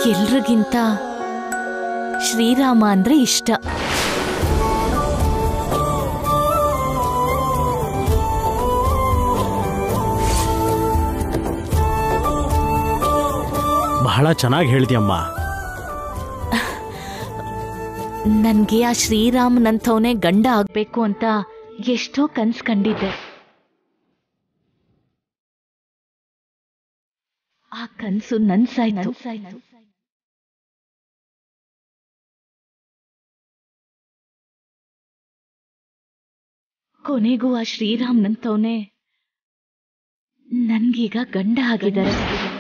ಎಲ್ರಿಗಿಂತ ಶ್ರೀರಾಮ ಅಂದ್ರೆ ಇಷ್ಟ ಬಹಳ ಚೆನ್ನಾಗಿ ಹೇಳ್ದಿಯಮ್ಮ ನನ್ಗೆ ಆ ಶ್ರೀರಾಮನಂಥವನೇ ಗಂಡ ಆಗ್ಬೇಕು ಅಂತ ಎಷ್ಟೋ ಕನ್ಸ್ ಕಂಡಿದ್ದೆ ಆ ಕನ್ಸು ನನ್ಸಾಯ್ತು ಕೊನೆಗೂ ಆ ಶ್ರೀರಾಮ್ನಂತವನೇ ನನ್ಗೀಗ ಗಂಡ ಆಗಿದ್ದಾರೆ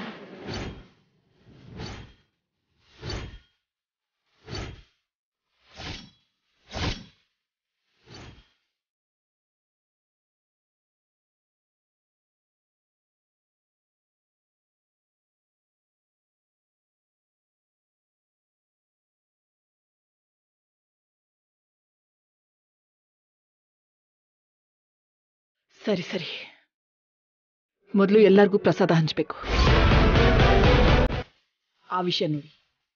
ಸರಿ ಸರಿ ಮೊದಲು ಎಲ್ಲರಿಗೂ ಪ್ರಸಾದ ಹಂಚಬೇಕು ಆ ವಿಷಯ ನೋಡಿ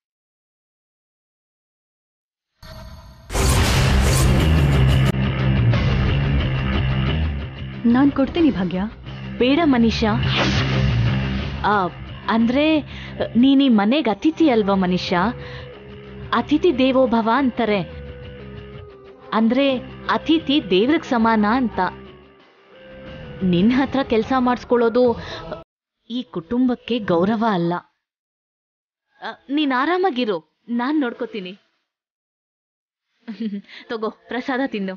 ನಾನ್ ಕೊಡ್ತೀನಿ ಭಾಗ್ಯ ಬೇಡ ಮನೀಷಾ ಆ, ಅಂದ್ರೆ ನೀನ್ ಈ ಮನೆಗೆ ಅತಿಥಿ ಅಲ್ವಾ ಮನೀಷಾ ಅತಿಥಿ ದೇವೋ ಭವ ಅಂತಾರೆ ಅಂದ್ರೆ ಅತಿಥಿ ದೇವ್ರಿಗೆ ಸಮಾನ ಅಂತ ನಿನ್ನ ಹತ್ರ ಕೆಲಸ ಮಾಡಿಸ್ಕೊಳ್ಳೋದು ಈ ಕುಟುಂಬಕ್ಕೆ ಗೌರವ ಅಲ್ಲ ಆ, ನೀನ್ ಆರಾಮಾಗಿರು ನಾನ್ ನೋಡ್ಕೋತೀನಿ ತಗೋ ಪ್ರಸಾದ ತಿನ್ನು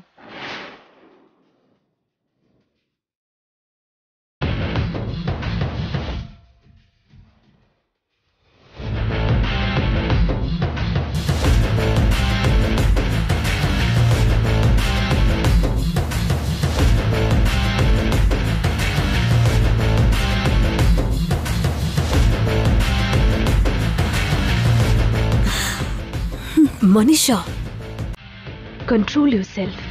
ಮನಿಷಾ ಕಂಟ್ರೋಲ್ ಯುವರ್ ಸೆಲ್ಫ್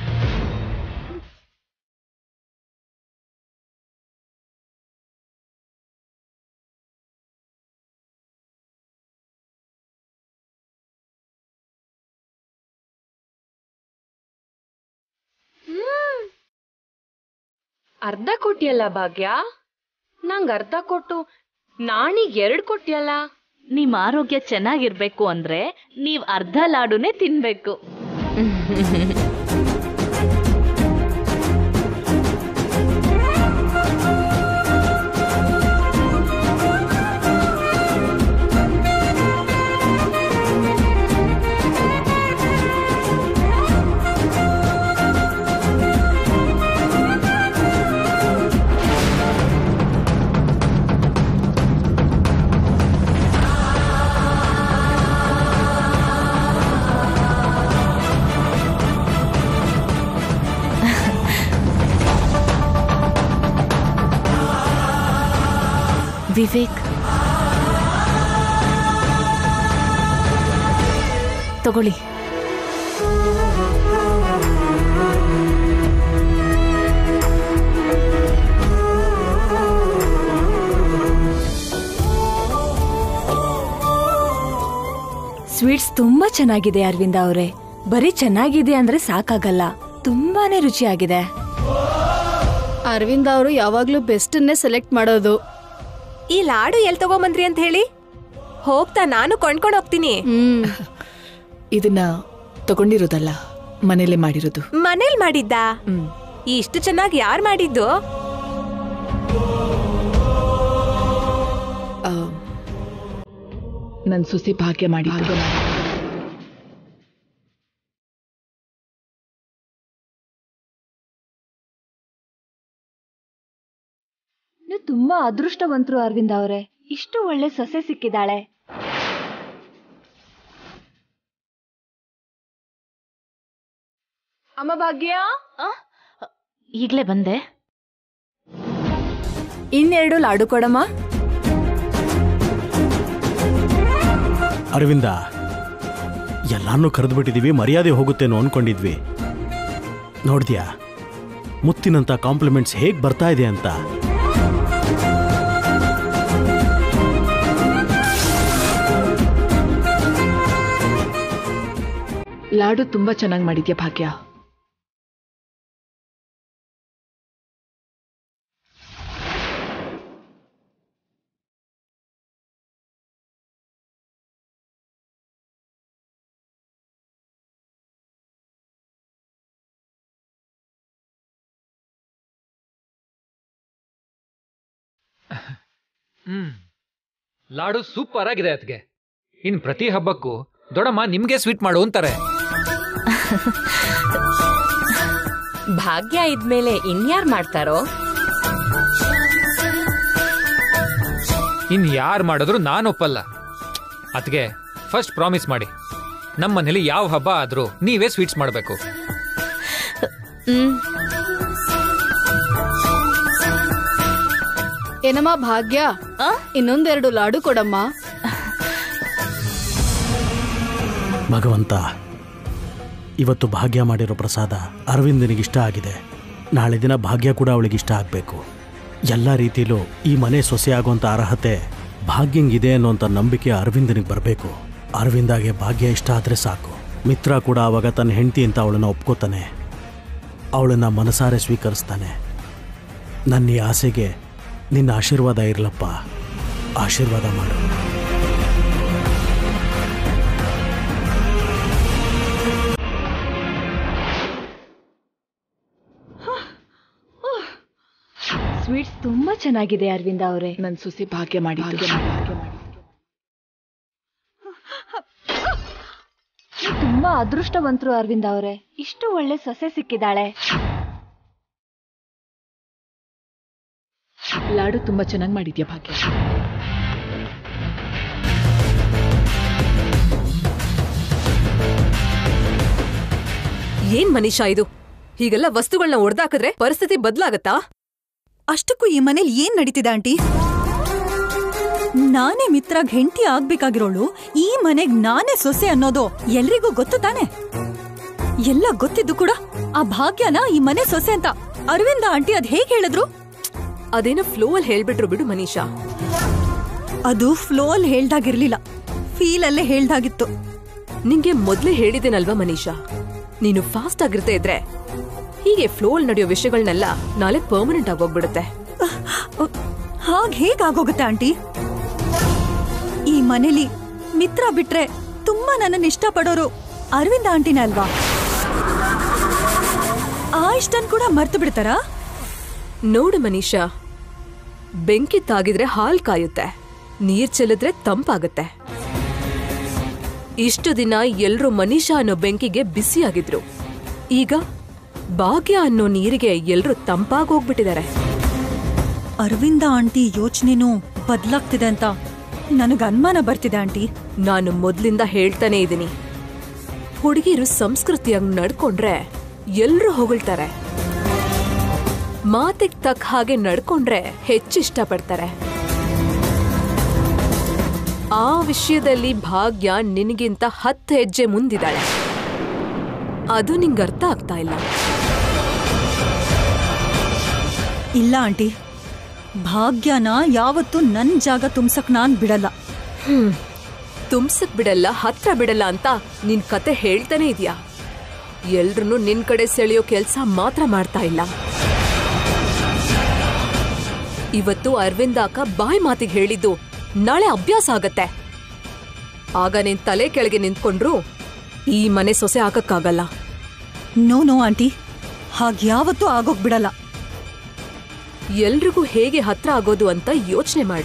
ಅರ್ಧ ಕೊಟ್ಟಿಯಲ್ಲ ಭಾಗ್ಯ ನಂಗ್ ಅರ್ಧ ಕೊಟ್ಟು ನಾಣಿಗ್ ಎರಡ್ ಕೊಟ್ಟಿಯಲ್ಲ ನಿಮ್ ಆರೋಗ್ಯ ಚೆನ್ನಾಗಿರ್ಬೇಕು ಅಂದ್ರೆ ನೀವ್ ಅರ್ಧ ಲಾಡುನೇ ತಿನ್ಬೇಕು ವಿವೇಕ್ ತಗೊಳ್ಳಿ ಸ್ವೀಟ್ಸ್ ತುಂಬಾ ಚೆನ್ನಾಗಿದೆ ಅರವಿಂದ ಅವರೇ ಬರೀ ಚೆನ್ನಾಗಿದೆ ಅಂದ್ರೆ ಸಾಕಾಗಲ್ಲ ತುಂಬಾನೇ ರುಚಿಯಾಗಿದೆ ಅರವಿಂದ ಅವರು ಯಾವಾಗ್ಲೂ ಬೆಸ್ಟನ್ನೇ ಸೆಲೆಕ್ಟ್ ಮಾಡೋದು ಈ ಲಾಡು ಎಲ್ ತಗೊಂಬಂದ್ರಿ ಅಂತ ಹೇಳಿ ಹೋಗ್ತಾ ನಾನು ಕೊಂಡ್ಕೊಂಡು ಹೋಗ್ತೀನಿ ಹ್ಮ್ ಇದನ್ನ ತಗೊಂಡಿರೋದಲ್ಲ ಮನೇಲೆ ಮಾಡಿರೋದು ಮನೇಲ್ ಮಾಡಿದ್ದ ಹ್ಮ್ ಇಷ್ಟು ಚೆನ್ನಾಗಿ ಯಾರ್ ಮಾಡಿದ್ದು ಆ, ನನ್ ಸುಸಿ ಭಾಗ್ಯ ಮಾಡಿದ್ದು ನೀವು ತುಂಬಾ ಅದೃಷ್ಟವಂತರು ಅರವಿಂದ ಅವರೇ ಇಷ್ಟು ಒಳ್ಳೆ ಸೊಸೆ ಸಿಕ್ಕಿದಾಳೆ ಅಮ್ಮ ಭಾಗ್ಯ ಈಗ್ಲೇ ಬಂದೆ ಇನ್ನೆರಡು ಲಾಡು ಕೊಡಮ್ಮ ಅರವಿಂದ ಎಲ್ಲಾನು ಕರೆದ್ಬಿಟ್ಟಿದೀವಿ ಮರ್ಯಾದೆ ಹೋಗುತ್ತೇನೋ ಅನ್ಕೊಂಡಿದ್ವಿ ನೋಡ್ದ್ಯಾ ಮುತ್ತಿನಂತ ಕಾಂಪ್ಲಿಮೆಂಟ್ಸ್ ಹೇಗ್ ಬರ್ತಾ ಇದೆ ಅಂತ ಲಾಡು ತುಂಬಾ ಚೆನ್ನಾಗಿ ಮಾಡಿದ್ಯಾ ಭಾಗ್ಯ ಹ್ಮ್ ಲಾಡು ಸೂಪರ್ ಆಗಿದೆ ಅದ್ಗೆ ಇನ್ ಪ್ರತಿ ಹಬ್ಬಕ್ಕೂ ದೊಡಮ್ಮ ನಿಮ್ಗೆ ಸ್ವೀಟ್ ಮಾಡು ಅಂತಾರೆ ಭಾಗ್ಯ ಇದ್ಮೇಲೆ ಇನ್ಯಾರ್ ಮಾಡ್ತಾರೋ ಇನ್ ಯಾರು ಮಾಡಿದ್ರು ನಾನು ಒಪ್ಪಲ್ಲ ಅದ್ಗೆ ಫಸ್ಟ್ ಪ್ರಾಮಿಸ್ ಮಾಡಿ ನಮ್ಮ ಮನೇಲಿ ಯಾವ ಹಬ್ಬ ಆದ್ರೂ ನೀವೇ ಸ್ವೀಟ್ಸ್ ಮಾಡಬೇಕು ಹ್ಮ್ ಏನಮ್ಮ ಭಾಗ್ಯ ಇನ್ನೊಂದೆರಡು ಲಾಡು ಕೊಡಮ್ಮ ಭಗವಂತ ಇವತ್ತು ಭಾಗ್ಯ ಮಾಡಿರೋ ಪ್ರಸಾದ ಅರವಿಂದನಿಗೆ ಇಷ್ಟ ಆಗಿದೆ ನಾಳೆ ದಿನ ಭಾಗ್ಯ ಕೂಡ ಅವಳಿಗೆ ಇಷ್ಟ ಆಗಬೇಕು ಎಲ್ಲ ರೀತಿಲೂ ಈ ಮನೆ ಸೊಸೆ ಆಗುವಂಥ ಅರ್ಹತೆ ಭಾಗ್ಯಂಗಿದೆ ಅನ್ನೋಂಥ ನಂಬಿಕೆ ಅರವಿಂದನಿಗೆ ಬರಬೇಕು ಅರವಿಂದಾಗೆ ಭಾಗ್ಯ ಇಷ್ಟ ಆದರೆ ಸಾಕು ಮಿತ್ರ ಕೂಡ ಆವಾಗ ತನ್ನ ಹೆಂಡತಿ ಅಂತ ಅವಳನ್ನು ಒಪ್ಕೋತಾನೆ ಅವಳನ್ನು ಮನಸಾರೆ ಸ್ವೀಕರಿಸ್ತಾನೆ ನನ್ನ ಈ ಆಸೆಗೆ ನಿನ್ನ ಆಶೀರ್ವಾದ ಇರಲಪ್ಪ ಆಶೀರ್ವಾದ ಮಾಡು ಸ್ವೀಟ್ಸ್ ತುಂಬಾ ಚೆನ್ನಾಗಿದೆ ಅರವಿಂದ ಅವರೇ ನನ್ ಸೊಸೆ ಭಾಗ್ಯ ಮಾಡಿದ್ದು ತುಂಬಾ ಅದೃಷ್ಟವಂತರು ಅರವಿಂದ ಅವರೇ ಇಷ್ಟು ಒಳ್ಳೆ ಸೊಸೆ ಸಿಕ್ಕಿದಾಳೆ ಲಾಡು ತುಂಬಾ ಚೆನ್ನಾಗಿ ಮಾಡಿದ್ಯಾ ಭಾಗ್ಯ ಏನ್ ಮನೀಷಾ ಇದು ಹೀಗೆಲ್ಲ ವಸ್ತುಗಳನ್ನ ಒಡ್ದಾಕಿದ್ರೆ ಪರಿಸ್ಥಿತಿ ಬದ್ಲಾಗತ್ತಾ ಅಷ್ಟಕ್ಕೂ ಈ ಮನೇಲಿ ಏನ್ ನಡೀತಿದೆ ಆಂಟಿ ನಾನೇ ಮಿತ್ರಗ್ ಹೆಂಡತಿ ಆಗ್ಬೇಕಾಗಿರೋಳು ಈ ಮನೆಗ್ ನಾನೇ ಸೊಸೆ ಅನ್ನೋದು ಎಲ್ರಿಗೂ ಗೊತ್ತು ತಾನೆ ಎಲ್ಲ ಗೊತ್ತಿದ್ದು ಕೂಡ ಆ ಭಾಗ್ಯನ ಈ ಮನೆ ಸೊಸೆ ಅಂತ ಅರವಿಂದ ಆಂಟಿ ಅದ್ ಹೇಗ್ ಹೇಳಿದ್ರು ಅದೇನೋ ಫ್ಲೋ ಅಲ್ಲಿ ಹೇಳ್ಬಿಟ್ರು ಬಿಡು ಮನೀಷಾ ಅದು ಫ್ಲೋ ಅಲ್ಲಿ ಹೇಳ್ದಾಗಿರ್ಲಿಲ್ಲ ಫೀಲ್ ಅಲ್ಲೇ ಹೇಳ್ದಾಗಿತ್ತು ನಿಂಗೆ ಮೊದ್ಲೇ ಹೇಳಿದ್ದೇನಲ್ವಾ ಮನೀಷಾ ನೀನು ಫಾಸ್ಟ್ ಆಗಿರ್ತಾ ಇದ್ರೆ ಹೀಗೆ ಫ್ಲೋ ಅಲ್ಲಿ ನಡೆಯೋ ವಿಷಯಗಳನ್ನೆಲ್ಲ ನಾಳೆ ಪರ್ಮನೆಂಟ್ ಆಗೋಗ್ಬಿಡುತ್ತೆ ಹಾಗ್ ಹೇಗ್ ಆಗೋಗುತ್ತೆ ಆಂಟಿ ಈ ಮನೇಲಿ ಮಿತ್ರ ಬಿಟ್ರೆ ತುಂಬಾ ನನ್ನನ್ನು ಇಷ್ಟಪಡೋರು ಅರವಿಂದ ಆಂಟಿನ ಅಲ್ವಾ ಆ ಇಷ್ಟನ್ ಕೂಡ ಮರ್ತು ಬಿಡ್ತಾರಾ ನೋಡು ಮನೀಷಾ ಬೆಂಕಿ ತಾಗಿದ್ರೆ ಹಾಲ್ ಕಾಯುತ್ತೆ ನೀರ್ ಚೆಲ್ಲಿದ್ರೆ ತಂಪಾಗುತ್ತೆ ಇಷ್ಟು ದಿನ ಎಲ್ರೂ ಮನೀಷಾ ಅನ್ನೋ ಬೆಂಕಿಗೆ ಬಿಸಿಯಾಗಿದ್ರು ಈಗ ಭಾಗ್ಯ ಅನ್ನೋ ನೀರಿಗೆ ಎಲ್ರೂ ತಂಪಾಗೋಗ್ಬಿಟ್ಟಿದ್ದಾರೆ ಅರವಿಂದ ಆಂಟಿ ಯೋಚನೆನೂ ಬದ್ಲಾಗ್ತಿದೆ ಅಂತ ನನಗ್ ಅನುಮಾನ ಬರ್ತಿದೆ ಆಂಟಿ ನಾನು ಮೊದ್ಲಿಂದ ಹೇಳ್ತಾನೆ ಇದೀನಿ ಹುಡುಗಿರು ಸಂಸ್ಕೃತಿಯಾಗಿ ನಡ್ಕೊಂಡ್ರೆ ಎಲ್ರೂ ಹೊಗಳ್ತಾರೆ ಮಾತಿಗ್ ತಕ್ಕ ಹಾಗೆ ನಡ್ಕೊಂಡ್ರೆ ಹೆಚ್ಚು ಇಷ್ಟಪಡ್ತಾರೆ ಆ ವಿಷಯದಲ್ಲಿ ಭಾಗ್ಯ ನಿನಗಿಂತ ಹತ್ತು ಹೆಜ್ಜೆ ಮುಂದಿದ್ದಾಳೆ ಅದು ನಿಂಗೆ ಅರ್ಥ ಆಗ್ತಾ ಇಲ್ಲ ಇಲ್ಲ ಆಂಟಿ ಭಾಗ್ಯನ ಯಾವತ್ತೂ ನನ್ ಜಾಗ ತುಂಬ್ಸಕ್ ನಾನ್ ಬಿಡಲ್ಲ ಹ್ಮ್ ತುಂಬ್ಸಕ್ ಬಿಡಲ್ಲ ಹತ್ರ ಬಿಡಲ್ಲ ಅಂತ ನಿನ್ ಕತೆ ಹೇಳ್ತಾನೆ ಇದೀಯಾ ಎಲ್ರನ್ನೂ ನಿನ್ ಕಡೆ ಸೆಳೆಯೋ ಕೆಲ್ಸ ಮಾತ್ರ ಮಾಡ್ತಾ ಇಲ್ಲ ಇವತ್ತು ಅರವಿಂದಾಕ ಬಾಯ್ ಮಾತಿಗೆ ಹೇಳಿದ್ದು ನಾಳೆ ಅಭ್ಯಾಸ ಆಗತ್ತೆ ಆಗ ನಿನ್ ತಲೆ ಕೆಳಗೆ ನಿಂತ್ಕೊಂಡ್ರು ಈ ಮನೆ ಸೊಸೆ ಹಾಕಕ್ಕಾಗಲ್ಲ ನೋ ನೋ ಆಂಟಿ ಹಾಗ್ ಯಾವತ್ತೂ ಆಗೋಗ್ ಬಿಡಲ್ಲ ಎಲ್ರಿಗೂ ಹೇಗೆ ಹತ್ರ ಆಗೋದು ಅಂತ ಯೋಚನೆ ಮಾಡು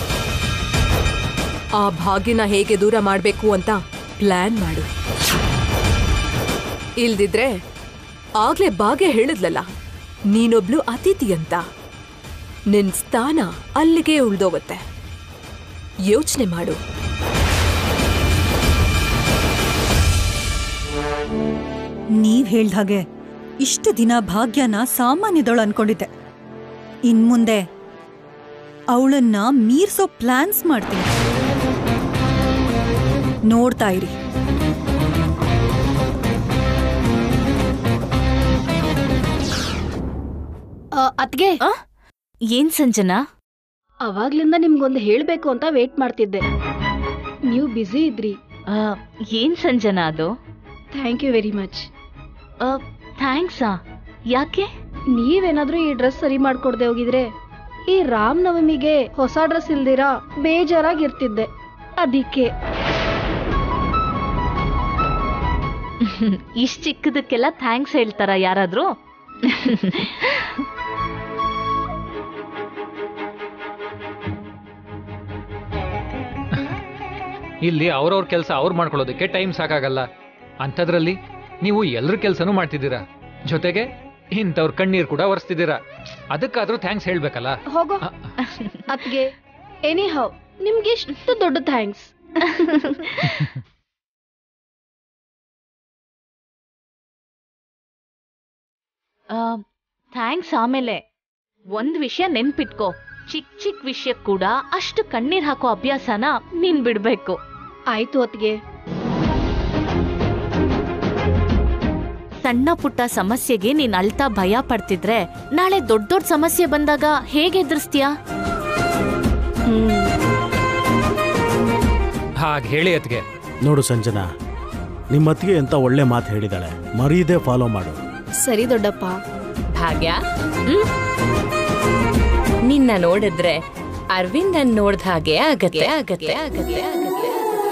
ಆ ಭಾಗ್ಯನ ಹೇಗೆ ದೂರ ಮಾಡ್ಬೇಕು ಅಂತ ಪ್ಲಾನ್ ಮಾಡು ಇಲ್ದಿದ್ರೆ ಆಗ್ಲೇ ಭಾಗ್ಯ ಹೇಳಿದ್ಲಲ್ಲ ನೀನೊಬ್ಳು ಅತಿಥಿ ಅಂತ ನಿನ್ ಸ್ಥಾನ ಅಲ್ಲಿಗೆ ಉಳ್ದೋಗತ್ತೆ ಯೋಚನೆ ಮಾಡು ನೀವ್ ಹೇಳ್ದ ಹಾಗೆ ಇಷ್ಟು ದಿನ ಭಾಗ್ಯನ ಸಾಮಾನ್ಯದವಳು ಅನ್ಕೊಂಡಿದ್ದೆ ಇನ್ಮುಂದೆ ಅವಳನ್ನ ಮೀರ್ಸೋ ಪ್ಲಾನ್ಸ್ ಮಾಡ್ತೀನಿ ನೋಡ್ತಾ ಇರಿ ಅತ್ಗೆ ಏನ್ ಸಂಜನಾ ಅವಾಗ್ಲಿಂದ ನಿಮ್ಗೊಂದು ಹೇಳ್ಬೇಕು ಅಂತ ವೇಟ್ ಮಾಡ್ತಿದ್ದೆ ನೀವು ಬ್ಯುಸಿ ಇದ್ರಿ ಆ, ಏನ್ ಸಂಜನಾ ಅದು ಥ್ಯಾಂಕ್ ಯು ವೆರಿ ಮಚ್ ಥ್ಯಾಂಕ್ಸಾ ಯಾಕೆ ನೀವೇನಾದ್ರೂ ಈ ಡ್ರೆಸ್ ಸರಿ ಮಾಡ್ಕೊಡ್ದೆ ಹೋಗಿದ್ರೆ ಈ ರಾಮ್ ನವಮಿಗೆ ಹೊಸ ಡ್ರೆಸ್ ಇಲ್ದಿರಾ ಬೇಜಾರಾಗಿರ್ತಿದ್ದೆ ಅದಕ್ಕೆ ಇಷ್ಟ್ ಚಿಕ್ಕದಕ್ಕೆಲ್ಲ ಥ್ಯಾಂಕ್ಸ್ ಹೇಳ್ತಾರ ಯಾರಾದ್ರೂ ಇಲ್ಲಿ ಅವ್ರವ್ರ ಕೆಲಸ ಅವ್ರು ಮಾಡ್ಕೊಳ್ಳೋದಕ್ಕೆ ಟೈಮ್ ಸಾಕಾಗಲ್ಲ ಅಂಥದ್ರಲ್ಲಿ ನೀವು ಎಲ್ರ ಕೆಲಸನೂ ಮಾಡ್ತಿದ್ದೀರಾ ಜೊತೆಗೆ ಇಂಥವ್ರ ಕಣ್ಣೀರ್ ಕೂಡ ಒರೆಸ್ತಿದ್ದೀರಾ ಅದಕ್ಕಾದ್ರೂ ಥ್ಯಾಂಕ್ಸ್ ಹೇಳ್ಬೇಕಲ್ಲ ಹೋಗೋ ಅತ್ಗೆ ಎನಿ ಹೌ ನಿಮ್ಗೆ ಎಷ್ಟು ದೊಡ್ಡ ಥ್ಯಾಂಕ್ಸ್ ಥ್ಯಾಂಕ್ಸ್ ಆಮೇಲೆ ಒಂದ್ ವಿಷಯ ನೆನ್ಪಿಟ್ಕೋ ಚಿಕ್ಕ ಚಿಕ್ಕ ವಿಷಯ ಕೂಡ ಅಷ್ಟು ಕಣ್ಣೀರ್ ಹಾಕೋ ಅಭ್ಯಾಸನ ನೀನ್ ಬಿಡ್ಬೇಕು ಆಯ್ತು ಅತ್ಗೆ ಸಣ್ಣ ಪುಟ್ಟ ಸಮಸ್ಯೆಗೆ ನೀನ್ ಅಳ್ತಾ ಭಯ ಪಡ್ತಿದ್ರೆ ನಾಳೆ ದೊಡ್ಡ ದೊಡ್ಡ ಸಮಸ್ಯೆ ಬಂದಾಗ ಹೇಗೆ ಎದುರಿಸ್ತೀಯಾ ಹಾಗೆ ಹೇಳಿ ಅತ್ಗೆ ನೋಡು ಸಂಜನಾ ನಿಮ್ಮ ಅತ್ತಿಗೆ ಎಂತ ಒಳ್ಳೆ ಮಾತು ಹೇಳಿದಾಳೆ ಮರೀದೆ ಫಾಲೋ ಮಾಡು ಸರಿ ದೊಡ್ಡಪ್ಪ ಭಾಗ್ಯ ನಿನ್ನ ನೋಡಿದ್ರೆ ಅರವಿಂದನ್ ನೋಡ್ದ ಹಾಗೆ ಆಗತ್ತೆ ಆಗತ್ತೆ ಆಗತ್ತೆ ಆಗತ್ತೆ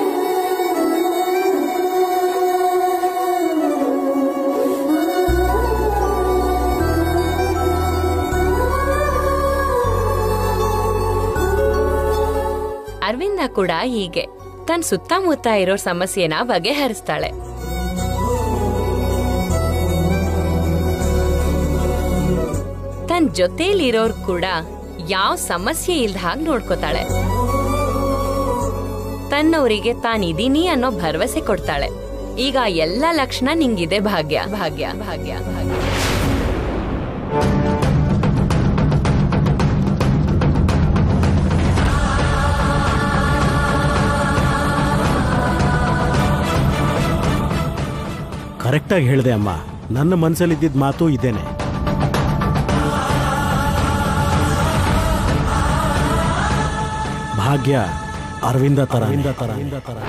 ಅರವಿಂದ ಕೂಡ ಹೀಗೆ ತನ್ನ ಸುತ್ತಮುತ್ತ ಇರೋ ಸಮಸ್ಯೆನ ಬಗೆಹರಿಸ್ತಾಳೆ ತನ್ನ ಜೊತೆಲಿರೋರ್ ಕೂಡ ಯಾವ ಸಮಸ್ಯೆ ಇಲ್ದ ಹಾಗೆ ನೋಡ್ಕೋತಾಳೆ ತನ್ನವರಿಗೆ ತಾನಿದೀನಿ ಅನ್ನೋ ಭರವಸೆ ಕೊಡ್ತಾಳೆ ಈಗ ಎಲ್ಲ ಲಕ್ಷಣ ನಿಂಗಿದೆ ಭಾಗ್ಯ ಭಾಗ್ಯ ಭಾಗ್ಯ ಭಾಗ್ಯ ಕರೆಕ್ಟಾಗಿ ಹೇಳಿದೆ ಅಮ್ಮ ನನ್ನ ಮನಸ್ಸಲ್ಲಿದ್ದಿದ್ದ ಮಾತು ಇದೇನೆ ಭಾಗ್ಯ ಅರವಿಂದ ತರ ಅರವಿಂದ ತರ ಅರವಿಂದ ತರ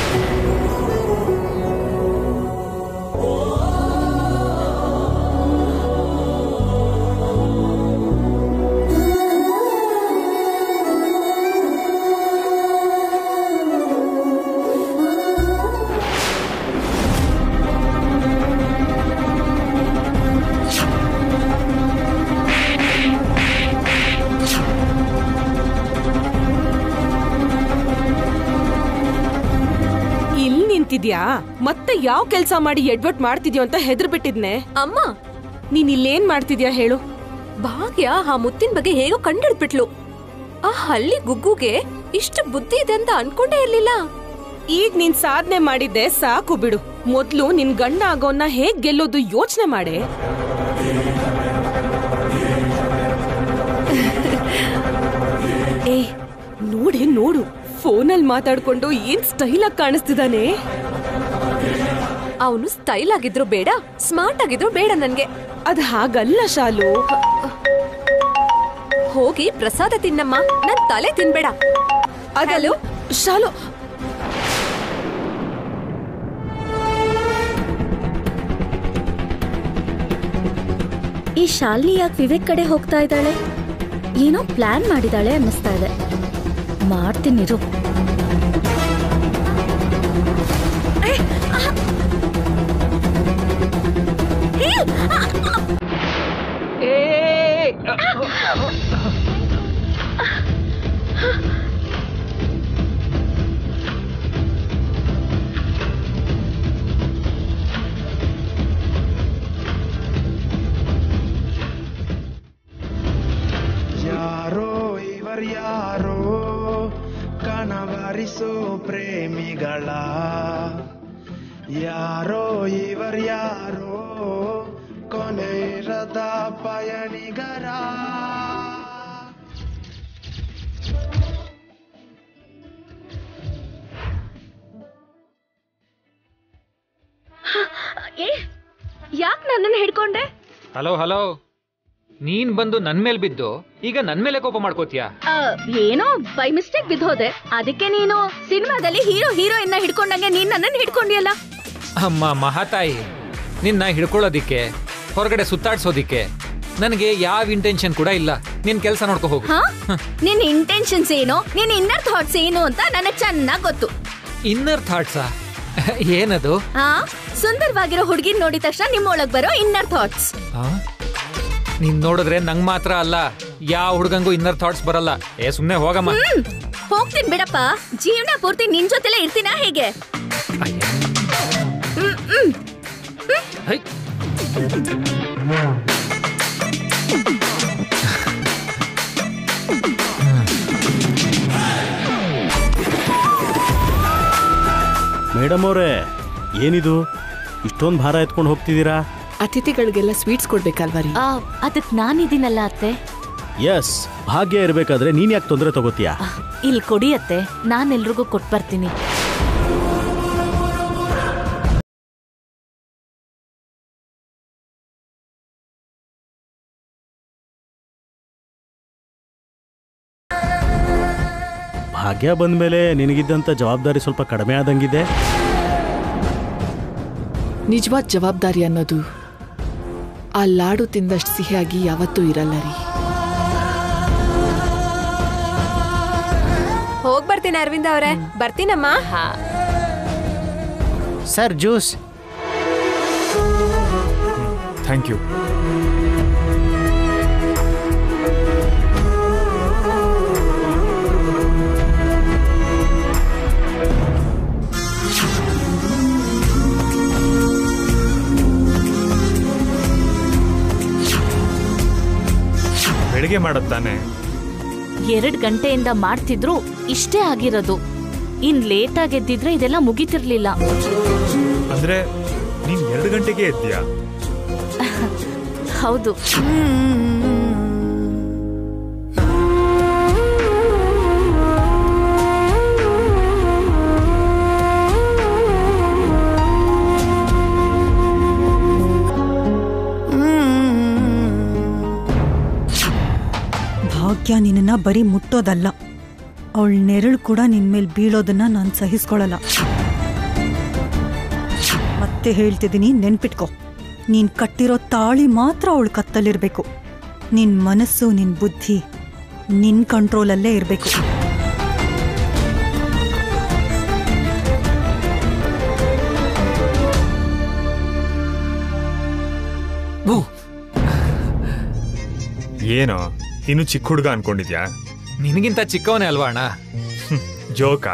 ಇಲ್ಲಿ ನಿಂತಿದ್ಯಾ ಮತ್ತೆ ಯಾವ ಕೆಲ್ಸ ಮಾಡಿ ಎಡ್ವರ್ಟ್ ಮಾಡ್ತಿದ್ಯೋ ಅಂತ ಹೆದ್ರ ಬಿಟ್ಟಿದ್ನೆ ಅಮ್ಮ ನೀನ್ ಇಲ್ಲೇನ್ ಮಾಡ್ತಿದ್ಯಾ ಹೇಳು ಭಾಗ್ಯ ಆ ಮುತ್ತಿನ ಬಗ್ಗೆ ಹೇಗೋ ಕಂಡಿಡ್ಬಿಟ್ಲು ಆ ಹಳ್ಳಿ ಗುಗ್ಗುಗೆ ಇಷ್ಟು ಬುದ್ಧಿ ಇದೆ ಅಂತ ಅನ್ಕೊಂಡೇ ಇರ್ಲಿಲ್ಲ ಈಗ ನೀನ್ ಸಾಧನೆ ಮಾಡಿದ್ದೆ ಸಾಕು ಬಿಡು ಮೊದ್ಲು ನಿನ್ ಗಂಡ ಆಗೋನ್ನ ಹೇಗ್ ಗೆಲ್ಲೋದು ಯೋಚನೆ ಮಾಡೆ ಏ ನೋಡಿ ನೋಡು ಫೋನಲ್ಲಿ ಮಾತಾಡ್ಕೊಂಡು ಏನ್ ಸ್ಟೈಲ್ ಆಗಿ ಕಾಣಿಸ್ತಿದಾನೆ ಅವನು ಸ್ಟೈಲ್ ಆಗಿದ್ರು ಬೇಡ ಸ್ಮಾರ್ಟ್ ಆಗಿದ್ರು ಬೇಡ ನನ್ಗೆ ಅದ್ ಹಾಗಲ್ಲ ಶಾಲು ಹೋಗಿ ಪ್ರಸಾದ ತಿನ್ನಮ್ಮ ನನ್ ತಲೆ ತಿನ್ಬೇಡ ಅದಲು ಶಾಲು ಈ ಶಾಲಿನಿ ಯಾಕೆ ವಿವೇಕ್ ಕಡೆ ಹೋಗ್ತಾ ಇದ್ದಾಳೆ ಏನೋ ಪ್ಲಾನ್ ಮಾಡಿದಾಳೆ ಅನ್ನಿಸ್ತಾ ಇದೆ ಮಾಡ್ತೀನಿರು ಯಾರೋ ಇವರ್ ಯಾರೋ ಕನವರಿಸೋ ಪ್ರೇಮಿಗಳ ಯಾರೋ ಇವರ್ ಯಾರೋ ಕೊನೆ ಇರದ ಪಯಣಿಗರ ಏ ಯಾಕೆ ನನ್ನನ್ನು ಹಿಡ್ಕೊಂಡೆ ಹಲೋ ಹಲೋ ನೀನ್ ಬಂದು ನನ್ ಮೇಲ್ ಬಿದ್ದು ಈಗ ನನ್ ಮೇಲೆ ಕೋಪ ಮಾಡ್ಕೋತೀಯಾ ಆ, ಏನೋ ಬೈ ಮಿಸ್ಟೇಕ್ ಬಿದ್ದೋದೆ ಅದಕ್ಕೆ ನೀನು ಸಿನಿಮಾದಲ್ಲಿ ಹೀರೋ ಹೀರೋಯಿನ್ ಹಿಡ್ಕೊಂಡಂಗೆ ನೀನ್ ನನ್ನನ್ನು ಹಿಡ್ಕೊಂಡಿಯಲ್ಲ ಅಮ್ಮ ಮಹಾತಾಯಿ ನಿನ್ನ ಹಿಡ್ಕೊಳ್ಳೋದಿಕ್ಕೆ ಹೊರಗಡೆ ಸುತ್ತಾಡ್ಸೋದಿಕ್ಕೆ ನನಗೆ ಯಾವ ಇಂಟೆನ್ಷನ್ ಕೂಡ ಇಲ್ಲ ನಿನ್ ಕೆಲಸ ನೋಡ್ಕೊ ಹೋಗು ಹಾ ನಿನ್ ಇಂಟೆನ್ಷನ್ಸ್ ಏನು ನಿನ್ ಇನ್ನರ್ ಥಾಟ್ಸ್ ಏನು ಅಂತ ನನಗ್ ಚೆನ್ನಾಗ್ ಗೊತ್ತು ಇನ್ನರ್ ಥಾಟ್ಸಾ ಏನದು ಹಾ ಸುಂದರವಾಗಿರೋ ಹುಡುಗಿನ್ ನೋಡಿದ ತಕ್ಷಣ ನಿಮ್ಮೊಳಗ್ ಬರೋ ಇನ್ನರ್ ಥಾಟ್ಸ್ ಆ? ನೀನ್ ನೋಡಿದ್ರೆ ನಂಗ್ ಮಾತ್ರ ಅಲ್ಲ ಯಾವ ಹುಡುಗಂಗೂ ಇನ್ನರ್ ಥಾಟ್ಸ್ ಬರಲ್ಲ ಏ ಸುಮ್ನೆ ಹೋಗಮ್ಮ ಹ್ಮ್ ಹೋಗ್ತೀನಿ ಬಿಡಪ್ಪ ಜೀವನ ಪೂರ್ತಿ ನಿನ್ ಜೊತೆಲೆ ಇರ್ತೀನಾ ಹೇಗೆ ಹ್ಮ್ ಹ್ಮ್ ಹೈ. ಮೇಡಮ್ ಅವರೇ ಏನಿದು ಇಷ್ಟೊಂದು ಭಾರ ಎತ್ಕೊಂಡು ಹೋಗ್ತಿದ್ದೀರಾ ಅತಿಥಿಗಳಿಗೆಲ್ಲ ಸ್ವೀಟ್ಸ್ ಕೊಡ್ಬೇಕಲ್ವಾ ರೀ ಅದಕ್ ನಾನಿದ್ದೀನಲ್ಲ ಅತ್ತೆ ಎಸ್ ಭಾಗ್ಯ ಇರಬೇಕಾದ್ರೆ ನೀನ್ ಯಾಕೆ ತೊಂದರೆ ತಗೋತೀಯಾ ಇಲ್ಲಿ ಕೊಡಿ ಅತ್ತೆ ನಾನೆಲ್ರಿಗೂ ಕೊಟ್ಟು ಬರ್ತೀನಿ ಭಾಗ್ಯ ಬಂದ್ಮೇಲೆ ನಿನಗಿದ್ದಂಥ ಜವಾಬ್ದಾರಿ ಸ್ವಲ್ಪ ಕಡಿಮೆ ಆದಂಗಿದೆ ನಿಜವಾದ ಜವಾಬ್ದಾರಿ ಅನ್ನೋದು ಆ ಲಾಡು ತಿಂದಷ್ಟು ಸಿಹಿಯಾಗಿ ಯಾವತ್ತೂ ಇರಲ್ಲ ರೀ ಹೋಗ್ ಬರ್ತೀನಿ ಅರವಿಂದ ಅವ್ರೆ ಬರ್ತೀನಮ್ಮ ಸರ್ ಜ್ಯೂಸ್ ಥ್ಯಾಂಕ್ ಯು ಬೆಳಿಗ್ಗೆ ಮಾಡತ್ತಾನೆ ಎರಡ್ ಗಂಟೆಯಿಂದ ಮಾಡ್ತಿದ್ರು ಇಷ್ಟೇ ಆಗಿರೋದು ಇನ್ ಲೇಟ್ ಆಗಿ ಎದ್ದಿದ್ರೆ ಇದೆಲ್ಲ ಮುಗಿತಿರ್ಲಿಲ್ಲ ಅಂದ್ರೆ ನೀನ್ ಎರಡು ಗಂಟೆಗೆ ಎದ್ದೀಯಾ ಹೌದು ಭಾಗ್ಯ ನಿನ್ನ ಬರೀ ಮುಟ್ಟೋದಲ್ಲ ಅವಳ ನೆರಳು ಕೂಡ ನಿನ್ ಮೇಲೆ ಬೀಳೋದನ್ನ ನಾನು ಸಹಿಸ್ಕೊಳ್ಳಲ್ಲ ಮತ್ತೆ ಹೇಳ್ತಿದ್ದೀನಿ ನೆನ್ಪಿಟ್ಕೊ ನೀನ್ ಕಟ್ಟಿರೋ ತಾಳಿ ಮಾತ್ರ ಅವಳ ಕತ್ತಲ್ಲಿರ್ಬೇಕು ನಿನ್ ಮನಸ್ಸು ನಿನ್ ಬುದ್ಧಿ ನಿನ್ ಕಂಟ್ರೋಲಲ್ಲೇ ಇರ್ಬೇಕು ಏನೋ ಇನ್ನು ಚಿಕ್ಕ ಹುಡುಗ ಅನ್ಕೊಂಡಿದ್ಯಾ ನಿನಗಿಂತ ಚಿಕ್ಕವನೇ ಅಲ್ವಾ ಅಣ್ಣ ಜೋಕಾ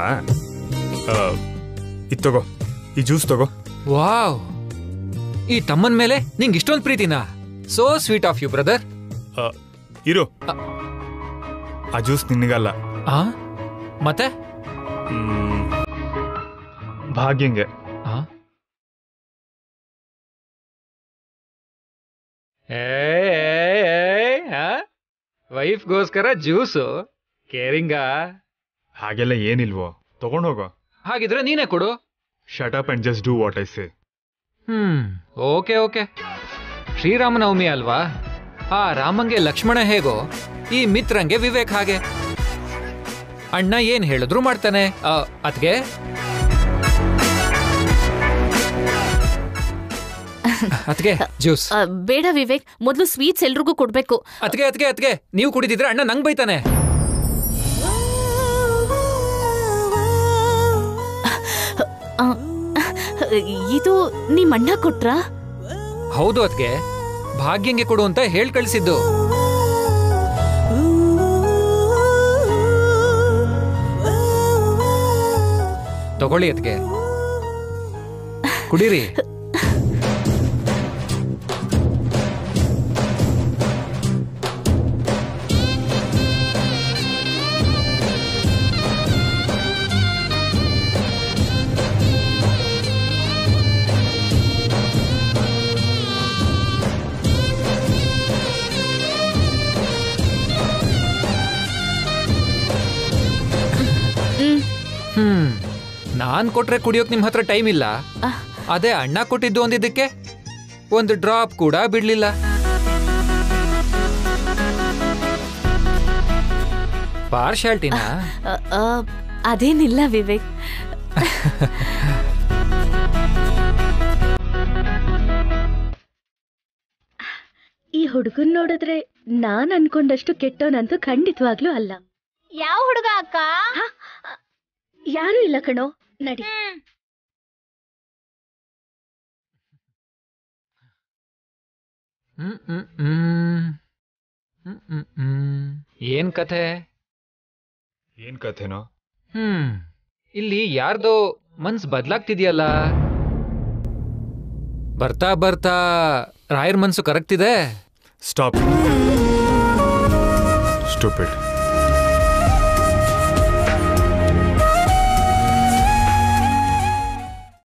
ಇದು ತಗೋ ಈ ಜ್ಯೂಸ್ ತಗೋ ವಾವ್ ಈ ತಮ್ಮನ್ ಮೇಲೆ ನಿಂಗೆ ಇಷ್ಟೊಂದು ಪ್ರೀತಿನಾ so sweet of you brother ಆ, ಇರು ಆ ಜ್ಯೂಸ್ ನಿನಗಲ್ಲ ಆ ಮತ್ತೆ ಹ್ಮ್. ಭಾಗ್ಯಂಗೆ ವೈಫ್ಗೋಸ್ಕರ ಜ್ಯೂಸು ಕೇರಿಂಗಾ ಹಾಗೆಲ್ಲ ಏನಿಲ್ವೋ ತಗೊಂಡೋಗೋ ಹಾಗಿದ್ರೆ ನೀನೇ ಕೊಡು shut up and just do what I say hmm okay okay Sriramanavami ಅಲ್ವಾ ಆ ರಾಮಂಗೆ ಲಕ್ಷ್ಮಣ ಹೇಗೋ ಈ ಮಿತ್ರಂಗೆ ವಿವೇಕ್ ಹಾಗೆ ಅಣ್ಣ ಏನ್ ಹೇಳಿದ್ರು ಮಾಡ್ತಾನೆ ಆ, ಅದ್ಗೆ ಅದ್ಗೆ ಜ್ಯೂಸ್ ಆ, ಬೇಡ ವಿವೇಕ್ ಮೊದಲು ಸ್ವೀಟ್ಸ್ ಎಲ್ರಿಗೂ ಕೊಡ್ಬೇಕು ಅದ್ಗೆ ಅದ್ಗೆ ಅದ್ಗೆ ನೀವು ಕುಡಿದಿದ್ರೆ ಅಣ್ಣ ನಂಗ್ ಬೈತಾನೆ ಆ, ಇದು ನಿಮ್ ಅಣ್ಣ ಕೊಟ್ರಾ ಹೌದು ಅದ್ಗೆ ಭಾಗ್ಯಂಗೆ ಕೊಡು ಅಂತ ಹೇಳ್ ಕಳ್ಸಿದ್ದು ತಗೊಳ್ಳಿ ಅದ್ಗೆ ಕುಡೀರಿ ಹ್ಮ್ ನಾನ್ ಕೊಟ್ರೆ ಕುಡಿಯೋಕ್ ನಿಮ್ ಹತ್ರ ಟೈಮ್ ಇಲ್ಲ ಅದೇ ಅಣ್ಣ ಕೊಟ್ಟಿದ್ದು ಅಂದಿದ್ದಕ್ಕೆ ಒಂದು ಡ್ರಾಪ್ ಕೂಡ ಬಿಡ್ಲಿಲ್ಲ ಪಾರ್ಶಾಲ್ಟಿನಾ ಆ, ಆ, ಅದೇನಿಲ್ಲ ವಿವೇಕ್ ಹುಡುಗನ್ ನೋಡಿದ್ರೆ ನಾನ್ ಅನ್ಕೊಂಡಷ್ಟು ಕೆಟ್ಟವನಂತೂ ಖಂಡಿತವಾಗ್ಲೂ ಅಲ್ಲ ಯಾವ ಹುಡುಗ ಅಕ್ಕ ಯಾರು ಇಲ್ಲ ಕಣೋ ನಡಿ ಹ್ಮ್ ಹ್ಮ್ ಹ್ಮ್ ಹ್ಮ್ ಹ್ಮ್ ಹ್ಮ್ ಏನ್ ಕಥೆ ಏನ್ ಕಥೆನೋ ಹ್ಮ್ ಇಲ್ಲಿ ಯಾರ್ದೋ ಮನ್ಸ್ ಬದ್ಲಾಗ್ತಿದ್ಯಲ್ಲ ಬರ್ತಾ ಬರ್ತಾ ರಾಯರ್ ಮನ್ಸು ಕರಗ್ತಿದೆ ಸ್ಟಾಪ್ ಸ್ಟೂಪಿಡ್